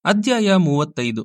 ಅಧ್ಯಾಯ ಮೂವತ್ತೈದು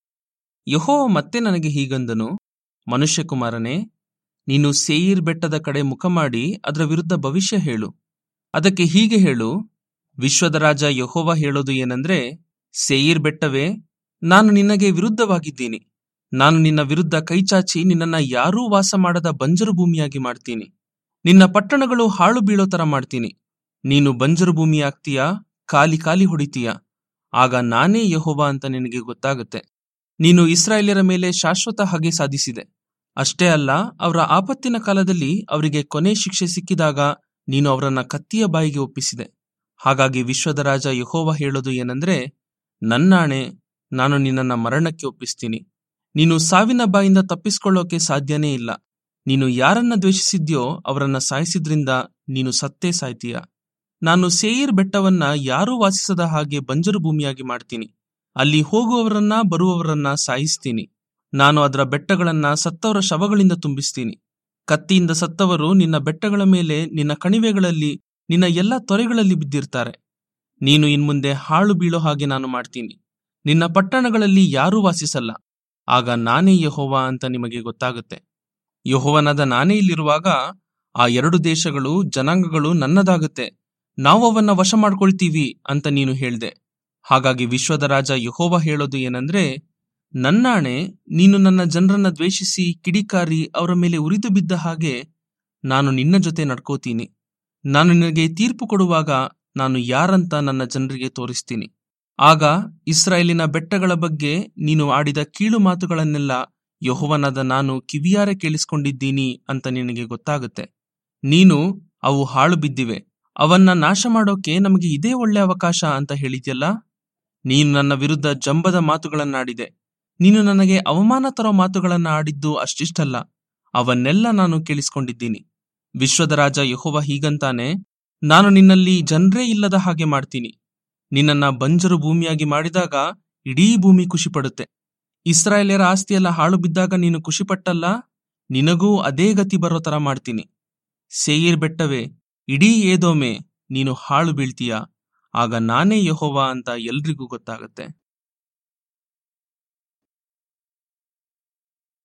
ಯೆಹೋವ ಮತ್ತೆ ನನಗೆ ಹೀಗಂದನು ಮನುಷ್ಯಕುಮಾರನೇ ನೀನು ಸೇಯೀರ್ ಬೆಟ್ಟದ ಕಡೆ ಮುಖ ಮಾಡಿ ಅದರ ವಿರುದ್ಧ ಭವಿಷ್ಯ ಹೇಳು ಅದಕ್ಕೆ ಹೀಗೆ ಹೇಳು ವಿಶ್ವದ ರಾಜ ಯೆಹೋವ ಹೇಳೋದು ಏನಂದ್ರೆ ಸೇಯೀರ್ ಬೆಟ್ಟವೇ ನಾನು ನಿನಗೆ ವಿರುದ್ಧವಾಗಿದ್ದೀನಿ ನಾನು ನಿನ್ನ ವಿರುದ್ಧ ಕೈಚಾಚಿ ನಿನ್ನನ್ನ ಯಾರೂ ವಾಸ ಮಾಡದ ಬಂಜರು ಭೂಮಿಯಾಗಿ ಮಾಡ್ತೀನಿ ನಿನ್ನ ಪಟ್ಟಣಗಳು ಹಾಳು ಬೀಳೋ ತರ ಮಾಡ್ತೀನಿ ನೀನು ಬಂಜರು ಭೂಮಿ ಆಗ್ತೀಯಾ ಖಾಲಿ ಖಾಲಿ ಹೊಡಿತೀಯ ಆಗ ನಾನೇ ಯೆಹೋವ ಅಂತ ನಿನಗೆ ಗೊತ್ತಾಗುತ್ತೆ ನೀನು ಇಸ್ರಾಯೇಲ್ಯರ ಮೇಲೆ ಶಾಶ್ವತ ಹಗೆ ಸಾಧಿಸಿದೆ ಅಷ್ಟೇ ಅಲ್ಲ ಅವರ ಆಪತ್ತಿನ ಕಾಲದಲ್ಲಿ ಅವರಿಗೆ ಕೊನೆ ಶಿಕ್ಷೆ ಸಿಕ್ಕಿದಾಗ ನೀನು ಅವರನ್ನ ಕತ್ತಿಯ ಬಾಯಿಗೆ ಒಪ್ಪಿಸಿದೆ ಹಾಗಾಗಿ ವಿಶ್ವದ ರಾಜ ಯೆಹೋವ ಹೇಳೋದು ಏನಂದ್ರೆ ನನ್ನಾಣೆ ನಾನು ನಿನ್ನನ್ನ ಮರಣಕ್ಕೆ ಒಪ್ಪಿಸ್ತೀನಿ ನೀನು ಸಾವಿನ ಬಾಯಿಂದ ತಪ್ಪಿಸ್ಕೊಳ್ಳೋಕೆ ಸಾಧ್ಯನೇ ಇಲ್ಲ ನೀನು ಯಾರನ್ನ ದ್ವೇಷಿಸಿದ್ಯೋ ಅವರನ್ನ ಸಾಯಿಸಿದ್ರಿಂದ ನೀನು ಸತ್ತೇ ಸಾಯ್ತೀಯ ನಾನು ಸೇಯಿರ್ ಬೆಟ್ಟವನ್ನ ಯಾರೂ ವಾಸಿಸದ ಹಾಗೆ ಬಂಜರು ಭೂಮಿಯಾಗಿ ಮಾಡ್ತೀನಿ ಅಲ್ಲಿ ಹೋಗುವವರನ್ನ ಬರುವವರನ್ನ ಸಾಯಿಸ್ತೀನಿ ನಾನು ಅದರ ಬೆಟ್ಟಗಳನ್ನ ಸತ್ತವರ ಶವಗಳಿಂದ ತುಂಬಿಸ್ತೀನಿ ಕತ್ತಿಯಿಂದ ಸತ್ತವರು ನಿನ್ನ ಬೆಟ್ಟಗಳ ಮೇಲೆ ನಿನ್ನ ಕಣಿವೆಗಳಲ್ಲಿ ನಿನ್ನ ಎಲ್ಲ ತೊರೆಗಳಲ್ಲಿ ಬಿದ್ದಿರ್ತಾರೆ ನೀನು ಇನ್ಮುಂದೆ ಹಾಳು ಬೀಳೋ ಹಾಗೆ ನಾನು ಮಾಡ್ತೀನಿ ನಿನ್ನ ಪಟ್ಟಣಗಳಲ್ಲಿ ಯಾರೂ ವಾಸಿಸಲ್ಲ ಆಗ ನಾನೇ ಯಹೋವ ಅಂತ ನಿಮಗೆ ಗೊತ್ತಾಗುತ್ತೆ ಯಹೋವನಾದ ನಾನೇ ಇಲ್ಲಿರುವಾಗ ಆ ಎರಡು ದೇಶಗಳು ಜನಾಂಗಗಳು ನನ್ನದಾಗುತ್ತೆ ನಾವು ಅವನ್ನ ವಶ ಮಾಡ್ಕೊಳ್ತೀವಿ ಅಂತ ನೀನು ಹೇಳ್ದೆ ಹಾಗಾಗಿ ವಿಶ್ವದ ರಾಜ ಯಹೋವ ಹೇಳೋದು ಏನಂದ್ರೆ ನನ್ನಾಣೆ ನೀನು ನನ್ನ ಜನರನ್ನ ದ್ವೇಷಿಸಿ ಕಿಡಿಕಾರಿ ಅವರ ಮೇಲೆ ಉರಿದು ಬಿದ್ದ ಹಾಗೆ ನಾನು ನಿನ್ನ ಜೊತೆ ನಡ್ಕೋತೀನಿ ನಾನು ನಿನಗೆ ತೀರ್ಪು ಕೊಡುವಾಗ ನಾನು ಯಾರಂತ ನನ್ನ ಜನರಿಗೆ ತೋರಿಸ್ತೀನಿ ಆಗ ಇಸ್ರಾಯೇಲಿನ ಬೆಟ್ಟಗಳ ಬಗ್ಗೆ ನೀನು ಆಡಿದ ಕೀಳು ಮಾತುಗಳನ್ನೆಲ್ಲ ಯಹೋವನಾದ ನಾನು ಕಿವಿಯಾರೆ ಕೇಳಿಸ್ಕೊಂಡಿದ್ದೀನಿ ಅಂತ ನಿನಗೆ ಗೊತ್ತಾಗುತ್ತೆ ನೀನು ಅವು ಹಾಳು ಬಿದ್ದಿವೆ ಅವನ್ನ ನಾಶ ಮಾಡೋಕೆ ನಮಗೆ ಇದೇ ಒಳ್ಳೆ ಅವಕಾಶ ಅಂತ ಹೇಳಿದ್ಯಲ್ಲ ನೀನು ನನ್ನ ವಿರುದ್ಧ ಜಂಬದ ಮಾತುಗಳನ್ನಾಡಿದೆ ನೀನು ನನಗೆ ಅವಮಾನ ತರೋ ಮಾತುಗಳನ್ನ ಆಡಿದ್ದು ಅಷ್ಟಿಷ್ಟಲ್ಲ ಅವನ್ನೆಲ್ಲ ನಾನು ಕೇಳಿಸ್ಕೊಂಡಿದ್ದೀನಿ ವಿಶ್ವದ ರಾಜ ಯಹೋವ ಹೀಗಂತಾನೆ ನಾನು ನಿನ್ನಲ್ಲಿ ಜನರೇ ಇಲ್ಲದ ಹಾಗೆ ಮಾಡ್ತೀನಿ ನಿನ್ನನ್ನ ಬಂಜರು ಭೂಮಿಯಾಗಿ ಮಾಡಿದಾಗ ಇಡೀ ಭೂಮಿ ಖುಷಿಪಡುತ್ತೆ ಇಸ್ರಾಯೇಲ್ಯರ ಆಸ್ತಿಯೆಲ್ಲ ಹಾಳು ಬಿದ್ದಾಗ ನೀನು ಖುಷಿಪಟ್ಟಲ್ಲ ನಿನಗೂ ಅದೇ ಗತಿ ಬರೋ ತರ ಮಾಡ್ತೀನಿ ಸೇಯಿರ್ ಬೆಟ್ಟವೇ ಇಡೀ ಏದೋಮೆ ನೀನು ಹಾಳು ಬೀಳ್ತೀಯ ಆಗ ನಾನೇ ಯಹೋವ ಅಂತ ಎಲ್ರಿಗೂ ಗೊತ್ತಾಗತ್ತೆ